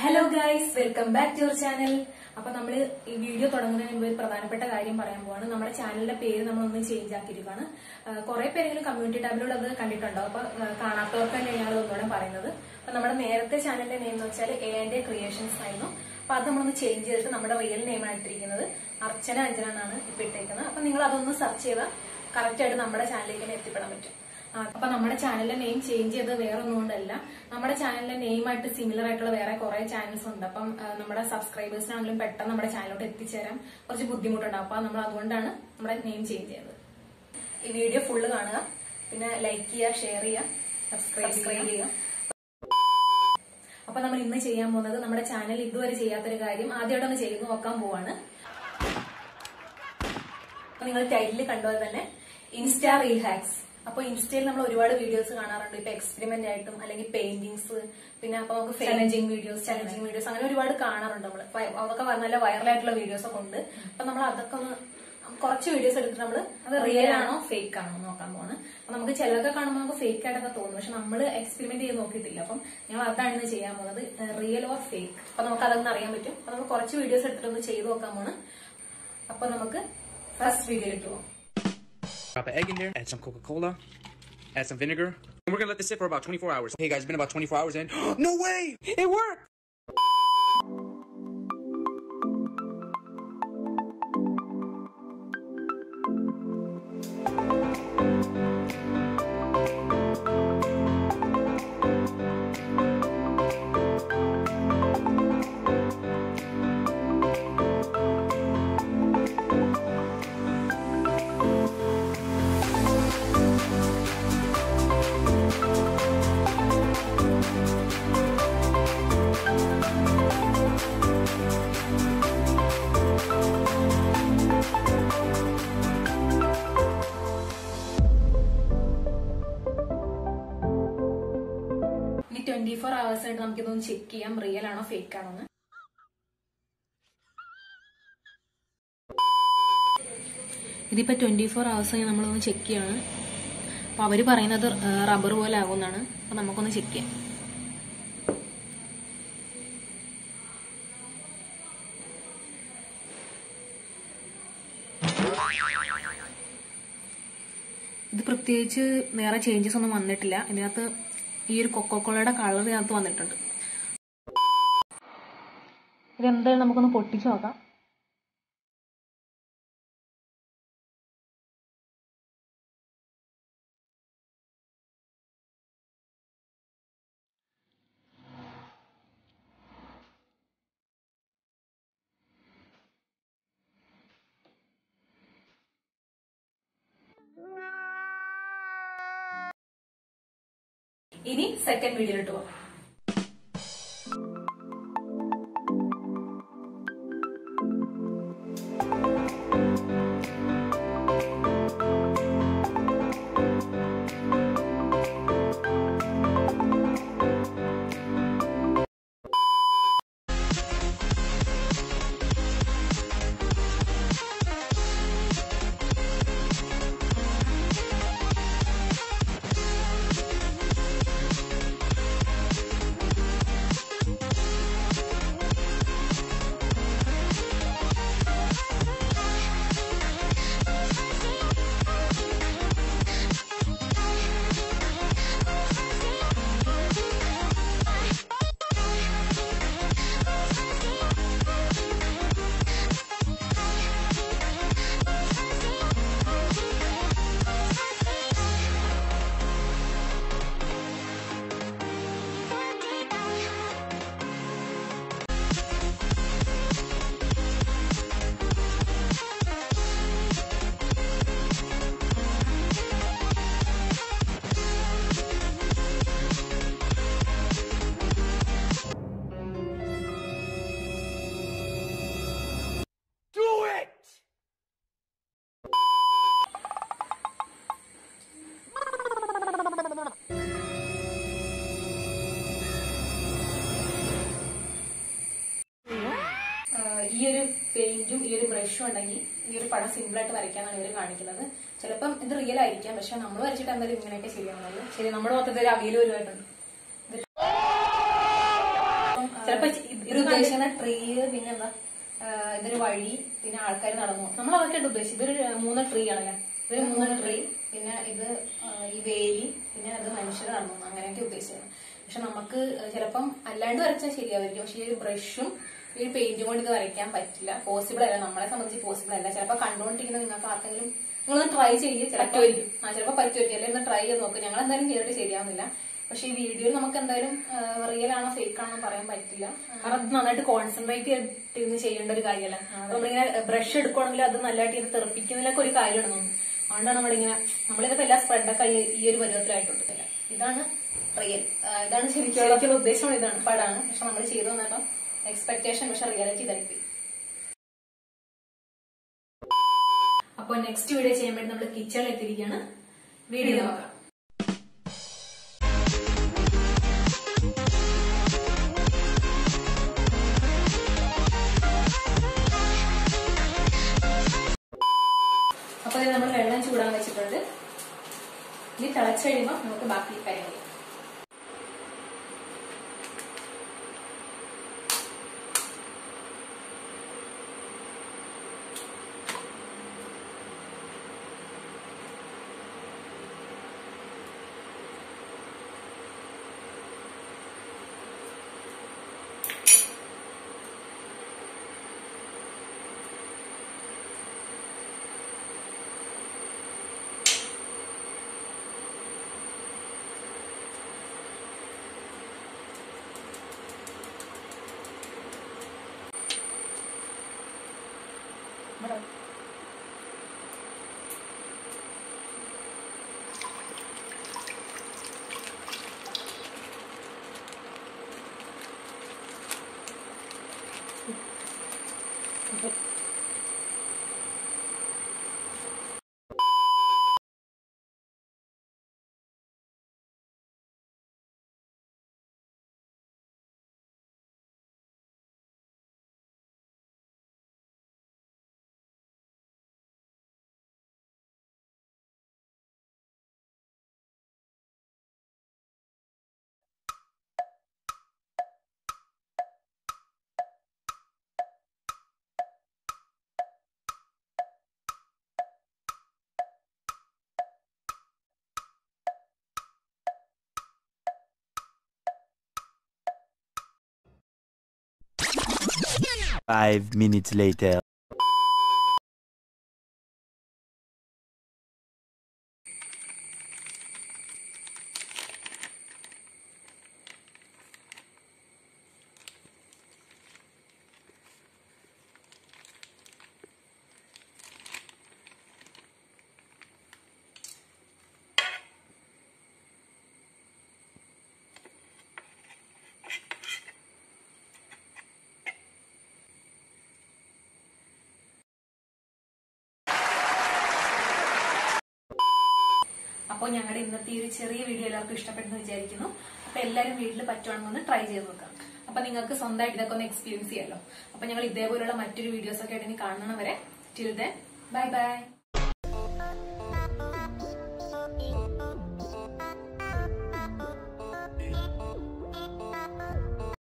Hello guys welcome back to your channel അപ്പൊ നമ്മൾ ഈ വീഡിയോ തുടങ്ങുന്നതിന് മുമ്പ് ഒരു പ്രധാനപ്പെട്ട കാര്യം പറയാൻ പോവാണ് നമ്മുടെ ചാനലിന്റെ പേര് നമ്മളൊന്ന് ചേഞ്ച് ആക്കിയിരിക്കുകയാണ് കുറെ പേരെങ്കിലും കമ്മ്യൂണിറ്റി ടാബിലൂടെ അത് കണ്ടിട്ടുണ്ടോ അപ്പൊ ആ, കാണാത്തവർക്ക് തന്നെ ഞങ്ങൾ ഒന്നുകൂടെ പറയുന്നത് അപ്പൊ നമ്മുടെ നേരത്തെ ചാനലിന്റെ നെയിം എന്ന് വെച്ചാൽ എ ആൻഡ് എ ക്രിയേഷൻസ് ആയിരുന്നു അപ്പൊ അത് നമ്മളൊന്ന് ചേഞ്ച് ചെയ്തിട്ട് നമ്മുടെ റിയൽ നെയിം ആയിട്ടിരിക്കുന്നത് അർച്ചന അഞ്ജന എന്നാണ് ഇപ്പൊ ഇട്ടേക്കുന്നത് അപ്പൊ നിങ്ങൾ അതൊന്ന് സെർച്ച് ചെയ്താൽ കറക്റ്റ് ആയിട്ട് നമ്മുടെ ചാനലിലേക്ക് തന്നെ എത്തിപ്പെടാൻ പറ്റും ആ, അപ്പൊ നമ്മുടെ ചാനലിന്റെ നെയിം ചേഞ്ച് ചെയ്തത് വേറെ ഒന്നും കൊണ്ടല്ല നമ്മുടെ ചാനലിന്റെ നെയിമായിട്ട് സിമിലർ ആയിട്ടുള്ള വേറെ കുറെ ചാനൽസ് ഉണ്ട് അപ്പം ആ, നമ്മുടെ സബ്സ്ക്രൈബേഴ്സിനാണെങ്കിലും പെട്ടെന്ന് നമ്മുടെ ചാനലിലോട്ട് എത്തിച്ചേരാൻ കുറച്ച് ബുദ്ധിമുട്ടുണ്ടാവും അപ്പൊ നമ്മൾ അതുകൊണ്ടാണ് നമ്മുടെ നെയിം ചേഞ്ച് ചെയ്തത് ഈ വീഡിയോ ഫുള്ള് കാണുക പിന്നെ ലൈക്ക് ചെയ്യുക ഷെയർ ചെയ്യുക സബ്സ്ക്രൈബ് ചെയ്യുക അപ്പൊ നമ്മൾ ഇന്ന് ചെയ്യാൻ പോകുന്നത് നമ്മുടെ ചാനൽ ഇതുവരെ ചെയ്യാത്തൊരു കാര്യം ആദ്യമായിട്ട് ഒന്ന് ചെയ്ത് നോക്കാൻ പോവാണ് അപ്പൊ നിങ്ങൾ ടൈറ്റിൽ കണ്ടത് തന്നെ ഇൻസ്റ്റാ റീൽ ഹാക്സ് അപ്പൊ ഇൻസ്റ്റയിൽ നമ്മൾ ഒരുപാട് വീഡിയോസ് കാണാറുണ്ട് ഇപ്പൊ എക്സ്പെരിമെന്റ് ആയിട്ടും അല്ലെങ്കിൽ പെയിന്റിങ്സ് പിന്നെ അപ്പൊ നമുക്ക് ചലഞ്ചിങ് വീഡിയോസ് ചലഞ്ചിങ് വീഡിയോസ് അങ്ങനെ ഒരുപാട് കാണാറുണ്ട് നമ്മൾ അതൊക്കെ നല്ല വൈറലായിട്ടുള്ള വീഡിയോസ് ഒക്കെ ഉണ്ട് അപ്പൊ നമ്മൾ അതൊക്കെ ഒന്ന് കുറച്ച് വീഡിയോസ് എടുത്തിട്ട് നമ്മൾ അത് റിയൽ ആണോ ഫേക്ക് ആണോ എന്ന് നോക്കാൻ പോവാണ് അപ്പൊ നമുക്ക് ചിലതൊക്കെ കാണുമ്പോൾ നമുക്ക് ഫേക്ക് ആയിട്ടൊക്കെ തോന്നും പക്ഷെ നമ്മൾ എക്സ്പെരിമെന്റ് ചെയ്ത് നോക്കിയിട്ടില്ല അപ്പം ഞങ്ങൾ അതാണ് ഇന്ന് ചെയ്യാൻ പോകുന്നത് റിയൽ ഓർ ഫേക്ക് അപ്പൊ നമുക്ക് അതൊന്നും അറിയാൻ പറ്റും അപ്പൊ നമ്മൾ കുറച്ച് വീഡിയോസ് എടുത്തിട്ട് ഒന്ന് ചെയ്ത് നോക്കാൻ പോണ് അപ്പൊ നമുക്ക് ഫസ്റ്റ് വീഡിയോയിലേക്ക് പോകാം Drop an egg in there, add some Coca Cola, add some vinegar. And we're gonna let this sit for about 24 hours. Hey guys, it's been about 24 hours in. no way! It worked! ഇനി twenty four hours ആയിട്ട് നമുക്കിതൊന്ന് check ചെയ്യാം real ആണോ fake ആണോ എന്ന് ഇതിപ്പോ twenty four hours നമ്മളൊന്ന് check ചെയ്യാണ് അപ്പൊ അവര് പറയുന്നത് റബ്ബർ പോലെ ആകുമെന്നാണ് അപ്പൊ നമുക്കൊന്ന് ചെക്ക് ചെയ്യാം ഇത് പ്രത്യേകിച്ച് വേറെ ചേഞ്ചസ് ഒന്നും വന്നിട്ടില്ല ഇതിനകത്ത് ഈ ഒരു കൊക്കോക്കോളയുടെ കളർ ഇതിനകത്ത് വന്നിട്ടുണ്ട് ഇതെന്തായാലും നമുക്കൊന്ന് പൊട്ടിച്ചു നോക്കാം ഇനി സെക്കൻഡ് വീഡിയോയിലോട്ട് പോകാം Do it! ആഹ് ഈ ഒരു പെയിന്റും ഈ ഒരു ബ്രഷും ഉണ്ടെങ്കിൽ ഈ ഒരു പടം സിമ്പിൾ ആയിട്ട് വരയ്ക്കാനാണ് ഇവർ കാണിക്കുന്നത് ചിലപ്പം ഇത് റിയൽ ആയിരിക്കാം പക്ഷെ നമ്മൾ വരച്ചിട്ട് എന്തായാലും ഇങ്ങനെയൊക്കെ ശരിയാവുന്നത് ശരി നമ്മുടെ മൊത്തത്തിൽ ഒരു അവിയൽ വരുമായിട്ടുണ്ട് ചിലപ്പോ ഇത് ഉദ്ദേശിക്കുന്ന ട്രീ പിന്നെ എന്താ ആ, ഇതൊരു വഴി പിന്നെ ആൾക്കാർ നടന്നു നമ്മൾ അതൊക്കെ ഉദ്ദേശിച്ചത് ഇതൊരു മൂന്ന് ട്രീ ആണല്ലേ ഇതൊരു മൂന്ന് ട്രീ പിന്നെ ഇത് ആ, ഈ വേലി പിന്നെ അത് മനുഷ്യർ നടന്നു അങ്ങനെയൊക്കെ ഉദ്ദേശിച്ചത് പക്ഷെ നമുക്ക് ചിലപ്പം അല്ലാണ്ട് വരച്ചാൽ ശരിയായിരിക്കും പക്ഷെ ഈ ഒരു ബ്രഷും ഈ ഒരു പെയിന്റും കൊണ്ട് ഇത് വരയ്ക്കാൻ പറ്റില്ല പോസിബിൾ അല്ല നമ്മളെ സംബന്ധിച്ച് പോസിബിൾ അല്ല ചിലപ്പോൾ കണ്ടുകൊണ്ടിരിക്കുന്ന നിങ്ങൾക്ക് ആർക്കെങ്കിലും നിങ്ങളൊന്ന് ട്രൈ ചെയ്ത് ചിലപ്പോൾ ആ ചിലപ്പോൾ പറ്റുമായിരിക്കും അല്ലെങ്കിൽ ഒന്ന് ട്രൈ ചെയ്ത് നോക്കും ഞങ്ങൾ എന്തായാലും ചെയ്തിട്ട് ശരിയാവുന്നില്ല പക്ഷെ ഈ വീഡിയോയിൽ നമുക്ക് എന്തായാലും റിയൽ ആണോ ഫേക്ക് ആണോ പറയാൻ പറ്റില്ല കാരണം അത് നന്നായിട്ട് കോൺസെൻട്രേറ്റ് ചെയ്തിരുന്ന് ചെയ്യേണ്ട ഒരു കാര്യമല്ല നമ്മളിങ്ങനെ ബ്രഷ് എടുക്കുവാണെങ്കിൽ അത് നല്ലതായിട്ട് ഇത് തെറിപ്പിക്കുന്നതിലൊക്കെ ഒരു കാര്യമാണ് തോന്നുന്നു അതുകൊണ്ടാണ് നമ്മളിങ്ങനെ നമ്മളിതിപ്പോ എല്ലാ സ്പ്രെഡൊക്കെ ഈ ഒരു പരുവത്തിലായിട്ടുണ്ട് ഇതാണ് റിയൽ ഇതാണ് ശരിക്കും ഉദ്ദേശം ഇതാണ് പടാണ് പക്ഷെ നമ്മൾ ചെയ്തു വന്നപ്പം എക്സ്പെക്ടേഷൻ പക്ഷെ റിയാലിറ്റി ഇതായിപ്പോയി അപ്പൊ നെക്സ്റ്റ് വീഡിയോ ചെയ്യാൻ വേണ്ടി നമ്മൾ കിച്ചണിൽ എത്തിയിരിക്കുകയാണ് വീഡിയോ നോക്കാം അപ്പൊ നമ്മൾ വെള്ളം ചൂടാൻ വെച്ചിട്ടുണ്ട് ഇനി തിളച്ച് കഴിയുമ്പോൾ നമുക്ക് ബാക്കി കാര്യങ്ങൾ ചെയ്യാം. ഇവിടെ. Five minutes later. അപ്പോൾ ഞങ്ങളുടെ ഇന്നത്തെ ഈ ഒരു ചെറിയ വീഡിയോ എല്ലാവർക്കും ഇഷ്ടപ്പെട്ടെന്ന് വിചാരിക്കുന്നു അപ്പൊ എല്ലാവരും വീട്ടിൽ പറ്റുവാണെങ്കിൽ ഒന്ന് ട്രൈ ചെയ്ത് നോക്കാം അപ്പൊ നിങ്ങൾക്ക് സ്വന്തമായിട്ട് ഇതൊക്കെ ഒന്ന് എക്സ്പീരിയൻസ് ചെയ്യാമല്ലോ അപ്പൊ ഞങ്ങൾ ഇതേപോലുള്ള മറ്റൊരു വീഡിയോസ് ഒക്കെ ആയിട്ട് ഇനി കാണണം വരെ ടിൽ ദെൻ ബൈ ബൈ